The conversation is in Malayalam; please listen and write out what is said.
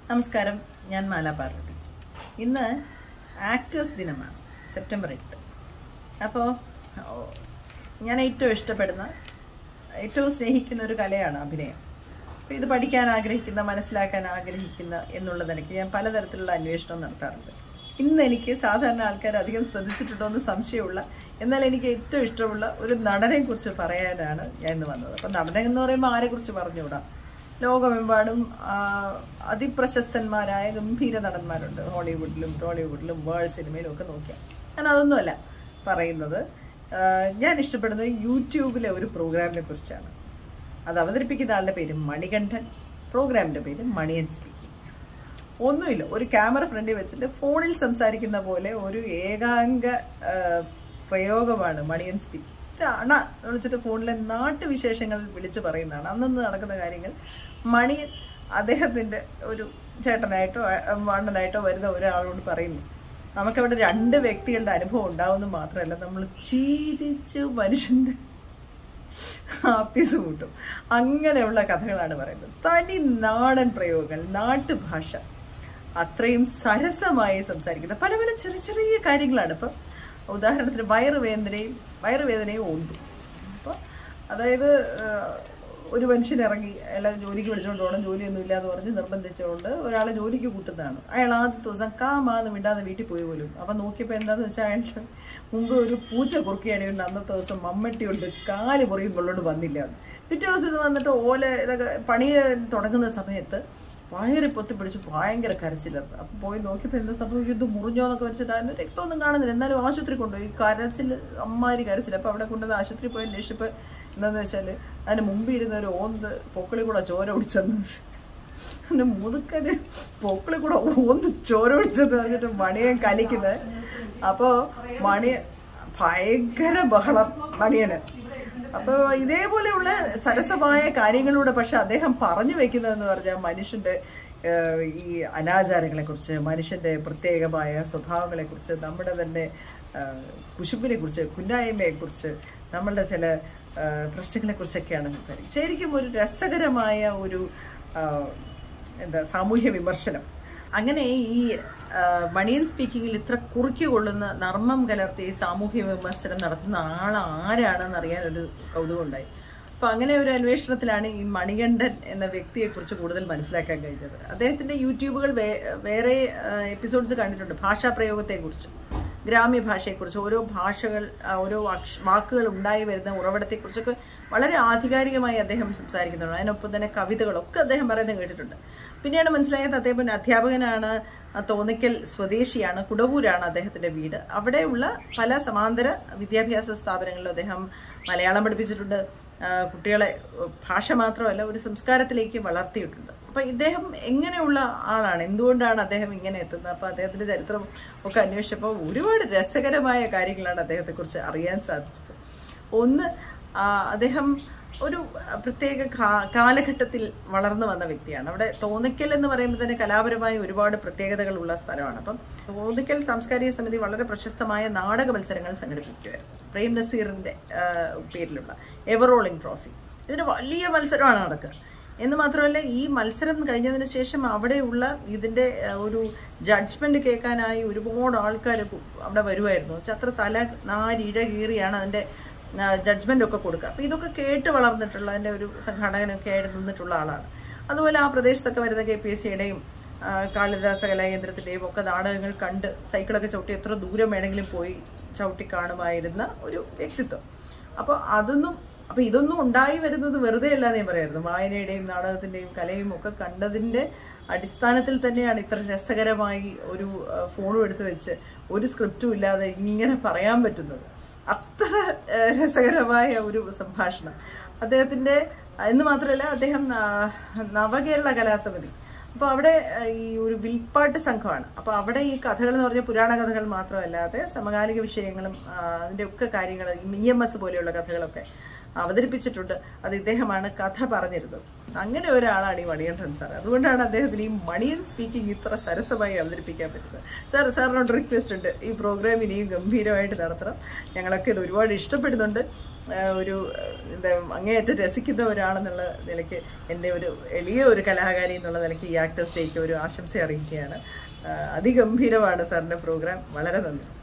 നമസ്കാരം ഞാൻ മാല പാർവതി ഇന്ന് ആക്ടേഴ്സ് ദിനമാണ് സെപ്റ്റംബർ എട്ട് അപ്പോൾ ഞാൻ ഏറ്റവും ഇഷ്ടപ്പെടുന്ന ഏറ്റവും സ്നേഹിക്കുന്ന ഒരു കലയാണ് അഭിനയം അപ്പോൾ ഇത് പഠിക്കാൻ ആഗ്രഹിക്കുന്ന മനസ്സിലാക്കാൻ ആഗ്രഹിക്കുന്ന എന്നുള്ളത് എനിക്ക് ഞാൻ പലതരത്തിലുള്ള അന്വേഷണം നടത്താറുണ്ട് ഇന്ന് എനിക്ക് സാധാരണ ആൾക്കാർ അധികം ശ്രദ്ധിച്ചിട്ടുണ്ടോ എന്ന് സംശയമുള്ള എന്നാൽ എനിക്ക് ഏറ്റവും ഇഷ്ടമുള്ള ഒരു നടനെ കുറിച്ച് പറയാനാണ് ഞാൻ ഇന്ന് വന്നത് അപ്പം നടൻ എന്ന് പറയുമ്പോൾ ആരെക്കുറിച്ച് പറഞ്ഞുകൂടാ ലോകമെമ്പാടും ആ, അതിപ്രശസ്തന്മാരായ ഗംഭീര നടന്മാരുണ്ട് ഹോളിവുഡിലും ടോളിവുഡിലും വേൾഡ് സിനിമയിലും ഒക്കെ നോക്കിയാൽ ഞാൻ അതൊന്നുമല്ല പറയുന്നത് ആ, ഞാൻ ഇഷ്ടപ്പെടുന്നത് യൂട്യൂബിലെ ഒരു പ്രോഗ്രാമിനെ കുറിച്ചാണ് അത് അവതരിപ്പിക്കുന്ന ആളുടെ പേര് മണികണ്ഠൻ പ്രോഗ്രാമിൻ്റെ പേര് മണിയൻ സ്പീക്കിംഗ് ഒന്നുമില്ല ഒരു ക്യാമറ ഫ്രണ്ടിൽ വെച്ചിട്ട് ഫോണിൽ സംസാരിക്കുന്ന പോലെ ഒരു ഏകാംഗ ആ, പ്രയോഗമാണ് മണിയൻ സ്പീക്കിംഗ് അണ വിളിച്ചിട്ട് ഫോണിലെ നാട്ടുവിശേഷങ്ങൾ വിളിച്ച് പറയുന്നതാണ് അന്നന്ന് നടക്കുന്ന കാര്യങ്ങൾ മണിയൻ അദ്ദേഹത്തിൻ്റെ ഒരു ചേട്ടനായിട്ടോ ആ, അണ്ണനായിട്ടോ വരുന്ന ഒരാളോട് പറയുന്നു നമുക്കവിടെ രണ്ട് വ്യക്തികളുടെ അനുഭവം ഉണ്ടാവുമെന്ന് മാത്രമല്ല നമ്മൾ ചീരിച്ച് മനുഷ്യൻ്റെ ആപ്പീസ് കൂട്ടും അങ്ങനെയുള്ള കഥകളാണ് പറയുന്നത് തനി നാടൻ പ്രയോഗങ്ങൾ നാട്ടുഭാഷ അത്രയും സരസമായി സംസാരിക്കുന്ന പല പല ചെറിയ ചെറിയ കാര്യങ്ങളാണ് ഇപ്പം ഉദാഹരണത്തിന് വയറുവേദനയും വയറുവേദനയും ഓന്തും അപ്പോൾ അതായത് ആ, ഒരു മനുഷ്യൻ ഇറങ്ങി അയാളെ ജോലിക്ക് വിളിച്ചുകൊണ്ട് പോകണം ജോലിയൊന്നും ഇല്ലാന്ന് പറഞ്ഞ് നിർബന്ധിച്ചുകൊണ്ട് ഒരാളെ ജോലിക്ക് കൂട്ടുന്നതാണ് അയാൾ ആദ്യത്തെ ദിവസം കാമാന്ന് വിടാതെ വീട്ടിൽ പോയി പോലും അപ്പം നോക്കിയപ്പോൾ എന്താന്ന് വെച്ചാൽ അയാളുടെ മുമ്പ് ഒരു പൂച്ച കുറുക്കിയാണിയുണ്ട് അന്നത്തെ ദിവസം മമ്മട്ടിയുണ്ട് കാല് പൊറിയും കൊള്ളോണ്ട് വന്നില്ല പിറ്റേ ദിവസം ഇത് വന്നിട്ട് ഓല ഇതൊക്കെ പണി തുടങ്ങുന്ന സമയത്ത് വയറി പൊത്തി പിടിച്ച് ഭയങ്കര കരച്ചിലാണ് അപ്പം പോയി നോക്കിയപ്പോൾ എന്താ സംഭവിക്കും ഇത് മുറിഞ്ഞോ എന്നൊക്കെ വെച്ചിട്ട് അതിന് രക്തമൊന്നും കാണുന്നില്ല എന്നാലും ആശുപത്രി കൊണ്ടുപോയി കരച്ചിൽ അമ്മാരി കരച്ചിൽ അപ്പോൾ അവിടെ കൊണ്ടുവന്ന് ആശുപത്രി പോയി അന്വേഷിച്ചപ്പോൾ എന്താന്ന് വെച്ചാൽ അതിന് മുമ്പ് ഇരുന്ന ഒരു ഓന്ത് പൊക്കിളി കൂടെ ചോര ഒടിച്ചെന്ന് എൻ്റെ മുതുക്കന് പൊക്കിളി കൂടെ ഓന്ത് ചോര ഒടിച്ചെന്ന് പറഞ്ഞിട്ട് മണിയൻ കലിക്കുന്നത് അപ്പോൾ മണിയ ഭയങ്കര ബഹളം മണിയന് അപ്പോൾ ഇതേപോലെയുള്ള സരസമായ കാര്യങ്ങളിലൂടെ പക്ഷെ അദ്ദേഹം പറഞ്ഞു വെക്കുന്നതെന്ന് പറഞ്ഞാൽ മനുഷ്യന്റെ ഏഹ്, ഈ അനാചാരങ്ങളെ കുറിച്ച് മനുഷ്യന്റെ പ്രത്യേകമായ സ്വഭാവങ്ങളെ കുറിച്ച് നമ്മുടെ തന്നെ ഏഹ്, കുശുമ്പിനെ കുറിച്ച് കുന്നായ്മയെ കുറിച്ച് നമ്മളുടെ ചില ഏഹ്, പ്രശ്നങ്ങളെ കുറിച്ചൊക്കെയാണ് സംസാരിക്കുന്നത് ശരിക്കും ഒരു രസകരമായ ഒരു ആഹ്, എന്താ സാമൂഹ്യ വിമർശനം അങ്ങനെ ഈ ആ, മണിയൻ സ്പീക്കിങ്ങിൽ ഇത്ര കുറുക്കി കൊള്ളുന്ന നർമ്മം കലർത്തിയ ഈ സാമൂഹ്യ വിമർശനം നടത്തുന്ന ആൾ ആരാണെന്ന് അറിയാൻ ഒരു കൗതുകം ഉണ്ടായി അപ്പൊ അങ്ങനെ ഒരു അന്വേഷണത്തിലാണ് ഈ മണികണ്ഠൻ എന്ന വ്യക്തിയെക്കുറിച്ച് കൂടുതൽ മനസ്സിലാക്കാൻ കഴിഞ്ഞത് അദ്ദേഹത്തിന്റെ യൂട്യൂബുകൾ വേ- വേറെ എപ്പിസോഡ്സ് കണ്ടിട്ടുണ്ട് ഭാഷാ പ്രയോഗത്തെക്കുറിച്ച് ഗ്രാമ്യ ഭാഷയെക്കുറിച്ച് ഓരോ ഭാഷകൾ ആ, ഓരോ അക്ഷ- വാക്കുകൾ ഉണ്ടായി വരുന്ന ഉറവിടത്തെക്കുറിച്ചൊക്കെ വളരെ ആധികാരികമായി അദ്ദേഹം സംസാരിക്കുന്നുണ്ട് അതിനൊപ്പം തന്നെ കവിതകളൊക്കെ അദ്ദേഹം പറയുന്നത് കേട്ടിട്ടുണ്ട് പിന്നീട് മനസ്സിലായത് അദ്ദേഹം ഒരു അധ്യാപകനാണ് ആ, തോന്നിക്കൽ സ്വദേശിയാണ് കുടവൂരാണ് അദ്ദേഹത്തിന്റെ വീട് അവിടെയുള്ള പല സമാന്തര വിദ്യാഭ്യാസ സ്ഥാപനങ്ങളിലും അദ്ദേഹം മലയാളം പഠിപ്പിച്ചിട്ടുണ്ട് ആ, കുട്ടികളെ ഉം, ഭാഷ മാത്രമല്ല ഒരു സംസ്കാരത്തിലേക്ക് വളർത്തിയിട്ടുണ്ട് അപ്പൊ ഇദ്ദേഹം എങ്ങനെയുള്ള ആളാണ് എന്തുകൊണ്ടാണ് അദ്ദേഹം ഇങ്ങനെ എത്തുന്നത് അപ്പൊ അദ്ദേഹത്തിന്റെ ചരിത്രം ഒക്കെ അന്വേഷിച്ചപ്പോൾ ഒരുപാട് രസകരമായ കാര്യങ്ങളാണ് അദ്ദേഹത്തെക്കുറിച്ച് അറിയാൻ സാധിച്ചത് ഒന്ന് ആ, അദ്ദേഹം ഒരു പ്രത്യേക കാ- കാലഘട്ടത്തിൽ വളർന്നു വന്ന വ്യക്തിയാണ് അവിടെ തോന്നിക്കൽ എന്ന് പറയുമ്പോൾ തന്നെ കലാപരമായ ഒരുപാട് പ്രത്യേകതകളുള്ള സ്ഥലമാണ് അപ്പം തോന്നിക്കൽ സാംസ്കാരിക സമിതി വളരെ പ്രശസ്തമായ നാടക മത്സരങ്ങൾ സംഘടിപ്പിക്കുമായിരുന്നു പ്രേം നസീറിന്റെ ആ, പേരിലുള്ള എവറോളിംഗ് ട്രോഫി ഇതിന് വലിയ മത്സരമാണ് നടക്കുക എന്ന് മാത്രമല്ല ഈ മത്സരം കഴിഞ്ഞതിന് ശേഷം അവിടെയുള്ള ഇതിന്റെ ആ, ഒരു ജഡ്ജ്മെന്റ് കേൾക്കാനായി ഒരുപാട് ആൾക്കാർ അവിടെ വരുമായിരുന്നു വെച്ചാൽ അത്ര തല നാരിഴ കീറിയാണ് അതിന്റെ ജഡ്ജ്മെന്റ് ഒക്കെ കൊടുക്കുക അപ്പൊ ഇതൊക്കെ കേട്ട് വളർന്നിട്ടുള്ള അതിന്റെ ഒരു സംഘാടകനൊക്കെ ആയിട്ട് നിന്നിട്ടുള്ള ആളാണ് അതുപോലെ ആ പ്രദേശത്തൊക്കെ വരുന്ന കെ പി എസ് സിയുടെയും കാളിദാസ കലാകേന്ദ്രത്തിന്റെയും ഒക്കെ നാടകങ്ങൾ കണ്ട് സൈക്കിളൊക്കെ ചവിട്ടി എത്ര ദൂരം വേണമെങ്കിലും പോയി ചവിട്ടി കാണുമായിരുന്ന ഒരു വ്യക്തിത്വം അപ്പോൾ അതൊന്നും അപ്പൊ ഇതൊന്നും ഉണ്ടായി വരുന്നത് വെറുതെ അല്ല ഞാൻ പറയായിരുന്നു വായനയുടെയും നാടകത്തിന്റെയും കലയും ഒക്കെ കണ്ടതിന്റെ അടിസ്ഥാനത്തിൽ തന്നെയാണ് ഇത്ര രസകരമായി ഒരു ആ, ഫോണും എടുത്ത് വെച്ച് ഒരു സ്ക്രിപ്റ്റും ഇല്ലാതെ ഇങ്ങനെ പറയാൻ പറ്റുന്നത് അത്ര ആ, രസകരമായ ഒരു സംഭാഷണം അദ്ദേഹത്തിന്റെ എന്ന് മാത്രമല്ല അദ്ദേഹം ആ, നവകേരള കലാസമിതി അപ്പൊ അവിടെ ആ, ഈ ഒരു വിൽപ്പാട്ട് സംഘമാണ് അപ്പൊ അവിടെ ഈ കഥകൾ എന്ന് പറഞ്ഞാൽ പുരാണ കഥകൾ മാത്രമല്ലാതെ സമകാലിക വിഷയങ്ങളും ആ, അതിന്റെ ഒക്കെ കാര്യങ്ങൾ ഇ എം എസ് പോലെയുള്ള കഥകളൊക്കെ അവതരിപ്പിച്ചിട്ടുണ്ട് അത് ഇദ്ദേഹമാണ് കഥ പറഞ്ഞിരുന്നത് അങ്ങനെ ഒരാളാണ് ഈ മണിയൻ സാർ അതുകൊണ്ടാണ് അദ്ദേഹത്തിന് ഈ മണിയൻ സ്പീക്കിംഗ് ഇത്ര സരസമായി അവതരിപ്പിക്കാൻ പറ്റുന്നത് സാർ സാറിനോട് റിക്വസ്റ്റ് ഉണ്ട് ഈ പ്രോഗ്രാം ഇനിയും ഗംഭീരമായിട്ട് നടത്തണം ഞങ്ങളൊക്കെ ഇത് ഒരുപാട് ഇഷ്ടപ്പെടുന്നുണ്ട് ആ, ഒരു ആ, എന്താ അങ്ങേയറ്റം രസിക്കുന്ന ഒരാളെന്നുള്ള നിലയ്ക്ക് എൻ്റെ ഒരു എളിയ ഒരു കലാകാരി എന്നുള്ള നിലയ്ക്ക് ഈ ആക്ടേഴ്സ് ഡേക്ക് ഒരു ആശംസ അറിയിക്കുകയാണ് ആ, അതിഗംഭീരമാണ് സാറിൻ്റെ പ്രോഗ്രാം വളരെ നന്ദി